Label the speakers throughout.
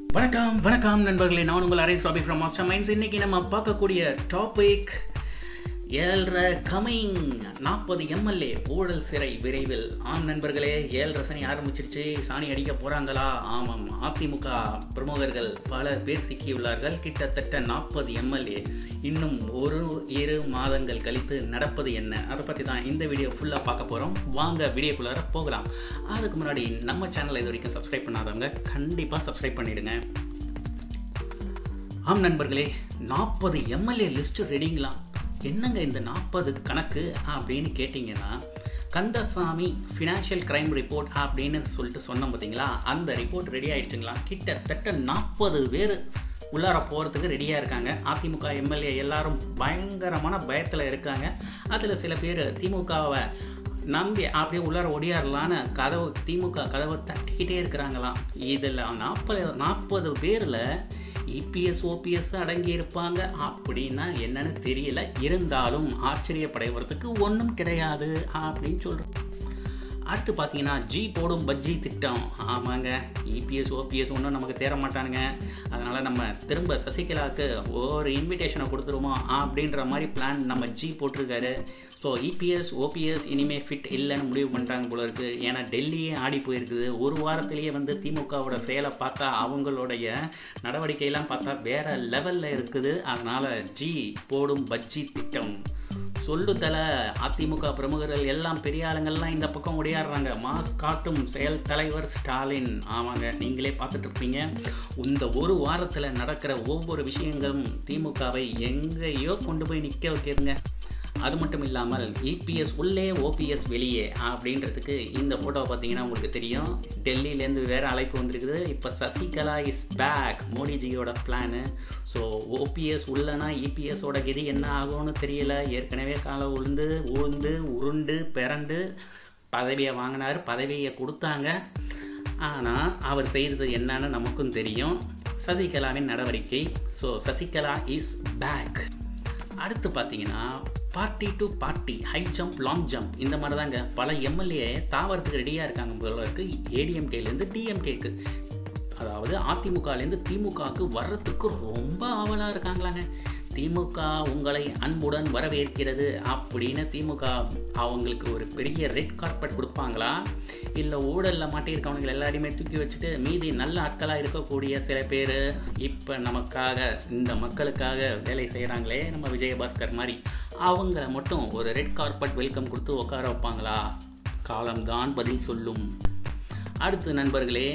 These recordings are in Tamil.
Speaker 1: வணக்கம் வணக்கம் நண்பர்களே நான் உங்கள் அரே சாபி ஃப்ரம் மாஸ்டர் மைண்ட்ஸ் இன்னைக்கு நம்ம பார்க்கக்கூடிய டாபிக் ஏழ்ரை கமிங் நாற்பது எம்எல்ஏ ஊழல் சிறை விரைவில் ஆம் நண்பர்களே ஏழரை சனி ஆரம்பிச்சிருச்சு சாணி அடிக்க போறாங்களா ஆமாம் அதிமுக பிரமுகர்கள் பல பேர் சிக்கியுள்ளார்கள் கிட்டத்தட்ட நாற்பது எம்எல்ஏ இன்னும் ஒரு இரு மாதங்கள் கழித்து நடப்பது என்ன அதை பற்றி தான் இந்த வீடியோ ஃபுல்லாக பார்க்க போகிறோம் வாங்க வீடியோக்குள்ளார போகலாம் அதுக்கு முன்னாடி நம்ம சேனலை இது வரைக்கும் சப்ஸ்கிரைப் பண்ணாதவங்க கண்டிப்பாக சப்ஸ்கிரைப் பண்ணிடுங்க ஆம் நண்பர்களே நாற்பது எம்எல்ஏ லிஸ்ட் ரெடிங்களா என்னங்க இந்த நாற்பது கணக்கு அப்படின்னு கேட்டிங்கன்னா கந்தசாமி ஃபினான்ஷியல் கிரைம் ரிப்போர்ட் அப்படின்னு சொல்லிட்டு சொன்னோம் பார்த்தீங்களா அந்த ரிப்போர்ட் ரெடி ஆயிடுச்சுங்களா கிட்டத்தட்ட நாற்பது பேர் உள்ளார போகிறதுக்கு ரெடியாக இருக்காங்க அதிமுக எம்எல்ஏ எல்லாரும் பயங்கரமான பயத்தில் இருக்காங்க அதில் சில பேர் திமுகவை நம்பி அப்படியே உள்ளார ஒடியாரலான்னு கதவு திமுக கதவை தட்டிக்கிட்டே இருக்கிறாங்களாம் இதில் நாற்பது நாற்பது பேரில் இபிஎஸ் ஓபிஎஸ் அடங்கி இருப்பாங்க அப்படின்னா என்னன்னு தெரியல இருந்தாலும் ஆச்சரியப்படைவதுக்கு ஒன்றும் கிடையாது அப்படின்னு சொல்கிறேன் அடுத்து பார்த்தீங்கன்னா ஜி போடும் பஜ்ஜி திட்டம் ஆமாங்க இபிஎஸ் ஓபிஎஸ் ஒன்றும் நமக்கு தேர மாட்டானுங்க அதனால் நம்ம திரும்ப சசிகலாவுக்கு ஒரு இன்விடேஷனை கொடுத்துருவோம் அப்படின்ற மாதிரி பிளான் நம்ம ஜி போட்டிருக்காரு ஸோ இபிஎஸ் ஓபிஎஸ் இனிமேல் ஃபிட் இல்லைன்னு முடிவு பண்ணிட்டாங்க போல இருக்குது ஏன்னா டெல்லியே ஆடி போயிருக்குது ஒரு வாரத்திலேயே வந்து திமுகவோட செயலை பார்த்தா அவங்களுடைய நடவடிக்கையெல்லாம் பார்த்தா வேற லெவலில் இருக்குது அதனால் ஜி போடும் பஜ்ஜி திட்டம் சொல்லு தலை அதிமுக பிரமுகர்கள் எல்லாம் பெரிய ஆளுங்கள்லாம் இந்த பக்கம் ஒடியாடுறாங்க மாஸ் காட்டும் செயல் தலைவர் ஸ்டாலின் ஆமாங்க நீங்களே பார்த்துட்டு இருப்பீங்க இந்த ஒரு வாரத்தில் நடக்கிற ஒவ்வொரு விஷயங்களும் திமுகவை எங்கேயோ கொண்டு போய் நிற்க வைக்கிறதுங்க அது மட்டும் இல்லாமல் இபிஎஸ் உள்ளே ஓபிஎஸ் வெளியே அப்படின்றதுக்கு இந்த ஃபோட்டோவை பார்த்தீங்கன்னா உங்களுக்கு தெரியும் டெல்லியிலேருந்து வேறு அழைப்பு வந்திருக்குது இப்போ சசிகலா இஸ் பேக் மோடிஜியோட பிளானு ஸோ ஓபிஎஸ் உள்ளனா இபிஎஸோட கதி என்ன ஆகும்னு தெரியல ஏற்கனவே காலை உளுந்து உளுந்து உருண்டு பிறண்டு பதவியை வாங்கினார் பதவியை கொடுத்தாங்க ஆனால் அவர் செய்தது என்னன்னு நமக்கும் தெரியும் சசிகலாவின் நடவடிக்கை ஸோ சசிகலா இஸ் பேக் அடுத்து பார்த்தீங்கன்னா party to party high jump long jump இந்த மாதிரி தாங்க பல எம்எல்ஏ தாவரத்துக்கு ரெடியாக இருக்காங்க போல இருக்கு ஏடிஎம்கேலேருந்து டிஎம்கேக்கு அதாவது அதிமுகலேருந்து திமுகவுக்கு வர்றதுக்கு ரொம்ப ஆவலாக இருக்காங்களாங்க திமுக உங்களை அன்புடன் வரவேற்கிறது அப்படின்னு திமுக அவங்களுக்கு ஒரு பெரிய ரெட் கார்பெட் கொடுப்பாங்களா இல்லை ஊழலில் மாட்டியிருக்கவனுங்களை எல்லாரையுமே தூக்கி வச்சுட்டு மீதி நல்ல ஆட்களாக இருக்கக்கூடிய சில பேர் இப்போ நமக்காக இந்த மக்களுக்காக வேலை செய்கிறாங்களே நம்ம விஜயபாஸ்கர் மாதிரி அவங்கள மட்டும் ஒரு ரெட் கார்பெட் வெல்கம் கொடுத்து உட்கார வைப்பாங்களா காலம்தான் பதில் சொல்லும் அடுத்து நண்பர்களே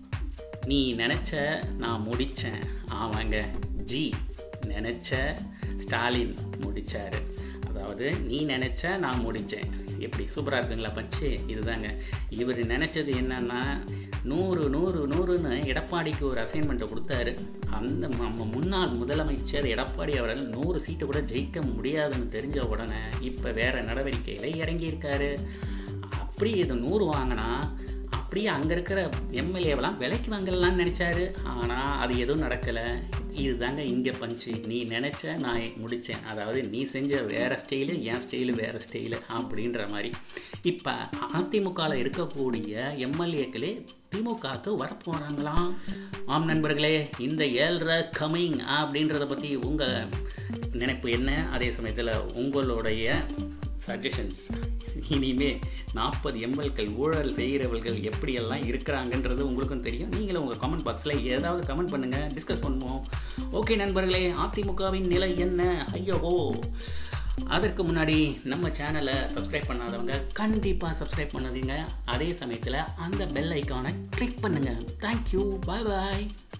Speaker 1: நீ நினச்ச நான் முடித்தேன் ஆமாங்க ஜி நினச்ச ஸ்டாலின் முடித்தார் அதாவது நீ நினச்ச நான் முடித்தேன் எப்படி சூப்பராக இருக்குங்களா பச்சு இதுதாங்க இவர் நினச்சது என்னன்னா நூறு நூறு நூறுன்னு எடப்பாடிக்கு ஒரு அசைன்மெண்ட்டை கொடுத்தாரு அந்த நம்ம முன்னாள் முதலமைச்சர் எடப்பாடி அவர்கள் நூறு சீட்டு கூட ஜெயிக்க முடியாதுன்னு தெரிஞ்ச உடனே இப்போ வேறு நடவடிக்கையில் இறங்கியிருக்காரு அப்படி இது நூறு வாங்கினா அப்படியே அங்கே இருக்கிற எம்எல்ஏவெல்லாம் விலைக்கு வாங்கலாம்னு நினச்சாரு ஆனால் அது எதுவும் நடக்கலை இதுதாங்க இங்கே பஞ்சு நீ நினச்ச நான் முடித்தேன் அதாவது நீ செஞ்ச வேறு ஸ்டைலு என் ஸ்டைலு வேறு ஸ்டைலு அப்படின்ற மாதிரி இப்போ அதிமுகவில் இருக்கக்கூடிய எம்எல்ஏக்களே திமுகவுக்கு வரப்போகிறாங்களாம் ஆம் நண்பர்களே இந்த ஏழ்ரை கமிங் அப்படின்றத பற்றி உங்கள் நினைப்பு என்ன அதே சமயத்தில் உங்களுடைய சஜஷன்ஸ் இனிமே நாற்பது எம்எல்கள் ஊழல் செய்கிறவர்கள் எப்படியெல்லாம் இருக்கிறாங்கன்றது உங்களுக்கும் தெரியும் நீங்களும் உங்கள் கமெண்ட் பாக்ஸில் ஏதாவது கமெண்ட் பண்ணுங்கள் டிஸ்கஸ் பண்ணுவோம் ஓகே நண்பர்களே அதிமுகவின் நிலை என்ன ஐயோ அதற்கு முன்னாடி நம்ம சேனலை சப்ஸ்கிரைப் பண்ணாதவங்க கண்டிப்பாக சப்ஸ்கிரைப் பண்ணாதீங்க அதே சமயத்தில் அந்த பெல் ஐக்கானை கிளிக் பண்ணுங்கள் தேங்க்யூ பாய் பாய்